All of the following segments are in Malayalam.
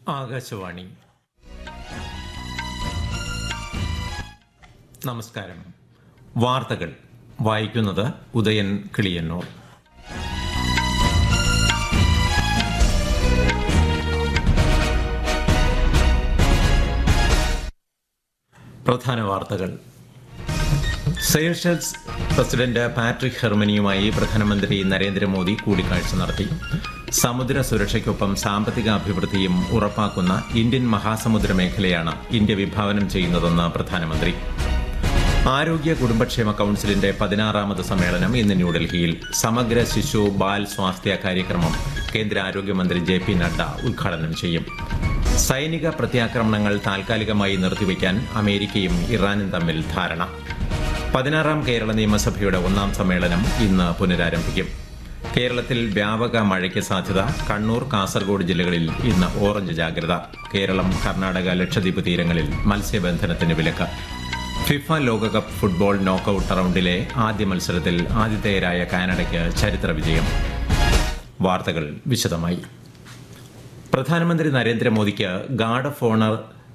ആകാശവാണി നമസ്കാരം വാർത്തകൾ വായിക്കുന്നത് ഉദയൻ കിളിയന്നൂർ പ്രധാന വാർത്തകൾ സെയ്ഷൽസ് പ്രസിഡന്റ് പാട്രിക് ഹെർമനിയുമായി പ്രധാനമന്ത്രി നരേന്ദ്രമോദി കൂടിക്കാഴ്ച നടത്തി സമുദ്ര സുരക്ഷയ്ക്കൊപ്പം സാമ്പത്തിക അഭിവൃദ്ധിയും ഉറപ്പാക്കുന്ന ഇന്ത്യൻ മഹാസമുദ്ര മേഖലയാണ് ഇന്ത്യ വിഭാവനം ചെയ്യുന്നതെന്ന് പ്രധാനമന്ത്രി ആരോഗ്യ കുടുംബക്ഷേമ കൌൺസിലിന്റെ പതിനാറാമത് സമ്മേളനം ഇന്ന് ന്യൂഡൽഹിയിൽ സമഗ്ര ശിശു ബാൽ സ്വാസ്ഥ്യ കാര്യക്രമം കേന്ദ്ര ആരോഗ്യമന്ത്രി ജെ പി നഡ്ഡ ഉദ്ഘാടനം ചെയ്യും സൈനിക പ്രത്യാക്രമണങ്ങൾ താൽക്കാലികമായി നിർത്തിവെക്കാൻ അമേരിക്കയും ഇറാനും തമ്മിൽ ധാരണ പതിനാറാം കേരള നിയമസഭയുടെ ഒന്നാം സമ്മേളനം ഇന്ന് പുനരാരംഭിക്കും കേരളത്തിൽ വ്യാപക മഴയ്ക്ക് സാധ്യത കണ്ണൂർ കാസർഗോഡ് ജില്ലകളിൽ ഇന്ന് ഓറഞ്ച് ജാഗ്രത കേരളം കർണാടക ലക്ഷദ്വീപ് തീരങ്ങളിൽ മത്സ്യബന്ധനത്തിന് വിലക്ക് ഫിഫ ലോകകപ്പ് ഫുട്ബോൾ നോക്കൌട്ട് റൗണ്ടിലെ ആദ്യ മത്സരത്തിൽ ആതിഥേയരായ കാനഡയ്ക്ക് ചരിത്ര വിജയം വാർത്തകൾ വിശദമായി പ്രധാനമന്ത്രി നരേന്ദ്രമോദിക്ക് guard of honour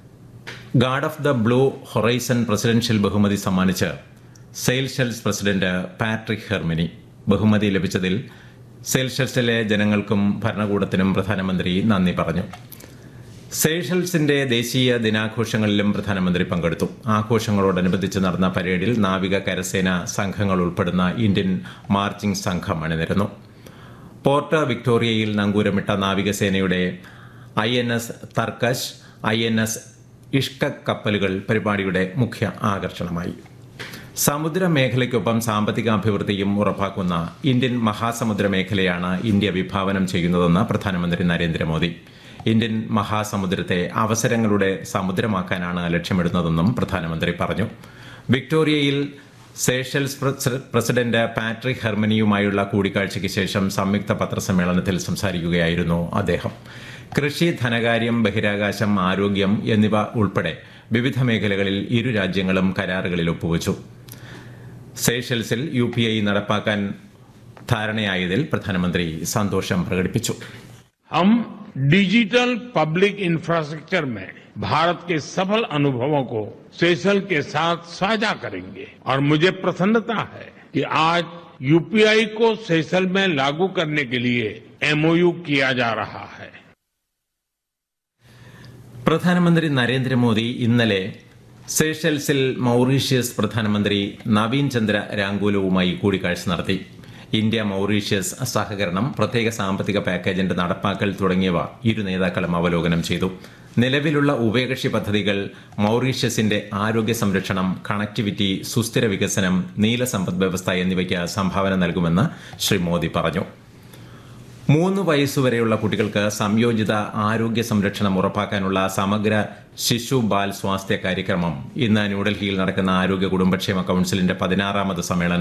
guard of the blue horizon presidential ബഹുമതി സമ്മാനിച്ച് സെയിൽഷെൽസ് പ്രസിഡന്റ് പാട്രിക് ഹെർമിനി ബഹുമതി ലഭിച്ചതിൽ സെയിൽഷെൽസിലെ ജനങ്ങൾക്കും ഭരണകൂടത്തിനും പ്രധാനമന്ത്രി നന്ദി പറഞ്ഞു സെയ്ഷൽസിന്റെ ദേശീയ ദിനാഘോഷങ്ങളിലും പ്രധാനമന്ത്രി പങ്കെടുത്തു ആഘോഷങ്ങളോടനുബന്ധിച്ച് നടന്ന പരേഡിൽ നാവിക കരസേന സംഘങ്ങൾ ഉൾപ്പെടുന്ന ഇന്ത്യൻ മാർച്ചിംഗ് സംഘം അണിനിരന്നു പോർട്ട് വിക്ടോറിയയിൽ നങ്കൂരമിട്ട നാവികസേനയുടെ I N S Tarkash I N S ഇഷ്ക കപ്പലുകൾ പരിപാടിയുടെ മുഖ്യ ആകർഷണമായി സമുദ്ര മേഖലയ്ക്കൊപ്പം സാമ്പത്തിക അഭിവൃദ്ധിയും ഉറപ്പാക്കുന്ന ഇന്ത്യൻ മഹാസമുദ്ര മേഖലയാണ് ഇന്ത്യ വിഭാവനം ചെയ്യുന്നതെന്ന് പ്രധാനമന്ത്രി നരേന്ദ്രമോദി ഇന്ത്യൻ മഹാസമുദ്രത്തെ അവസരങ്ങളുടെ സമുദ്രമാക്കാനാണ് ലക്ഷ്യമിടുന്നതെന്നും പ്രധാനമന്ത്രി പറഞ്ഞു വിക്ടോറിയയിൽ സേഷൽസ് പ്രസ- പ്രസിഡന്റ് പാട്രിക് ഹെർമനിയുമായുള്ള കൂടിക്കാഴ്ചയ്ക്ക് ശേഷം സംയുക്ത പത്രസമ്മേളനത്തിൽ സംസാരിക്കുകയായിരുന്നു അദ്ദേഹം കൃഷി ധനകാര്യം ബഹിരാകാശം ആരോഗ്യം എന്നിവ ഉൾപ്പെടെ വിവിധ മേഖലകളിൽ ഇരു രാജ്യങ്ങളും കരാറുകളിൽ ഒപ്പുവച്ചു സേഷൽസിൽ യു പി ഐ നടപ്പാക്കാൻ ധാരണയായതിൽ പ്രധാനമന്ത്രി സന്തോഷം പ്രകടിപ്പിച്ചു हम डिजिटल पब्लिक इंफ्रास्ट्रक्चर में भारत के सफल अनुभवों को सेशल के साथ साझा करेंगे और मुझे प्रसन्नता है कि आज यूपीआई को सेशल में लागू करने के लिए एमओयू किया जा रहा है പ്രധാനമന്ത്രി നരേന്ദ്രമോദി ഇന്നലെ സേഷൽസിൽ മൗറീഷ്യസ് പ്രധാനമന്ത്രി നവീൻ ചന്ദ്ര രാങ്കൂലവുമായി കൂടിക്കാഴ്ച നടത്തി ഇന്ത്യ മൗറീഷ്യസ് സഹകരണം പ്രത്യേക സാമ്പത്തിക പാക്കേജിന്റെ നടപ്പാക്കൽ തുടങ്ങിയവ ഇരു നേതാക്കളും അവലോകനം ചെയ്തു നിലവിലുള്ള ഉഭയകക്ഷി പദ്ധതികൾ മൗറീഷ്യസിന്റെ ആരോഗ്യ സംരക്ഷണം കണക്ടിവിറ്റി സുസ്ഥിര വികസനം നീല സമ്പദ് വ്യവസ്ഥ എന്നിവയ്ക്ക് സംഭാവന നൽകുമെന്ന് ശ്രീ മോദി പറഞ്ഞു മൂന്ന് വയസ്സുവരെയുള്ള കുട്ടികൾക്ക് സംയോജിത ആരോഗ്യ സംരക്ഷണം ഉറപ്പാക്കാനുള്ള സമഗ്ര ശിശു ബാൽ സ്വാസ്ഥ്യ കാര്യക്രമം ഇന്ന് ന്യൂഡൽഹിയിൽ നടക്കുന്ന ആരോഗ്യ കുടുംബക്ഷേമ കൌൺസിലിന്റെ പതിനാറാമത് സമ്മേളനത്തിൽ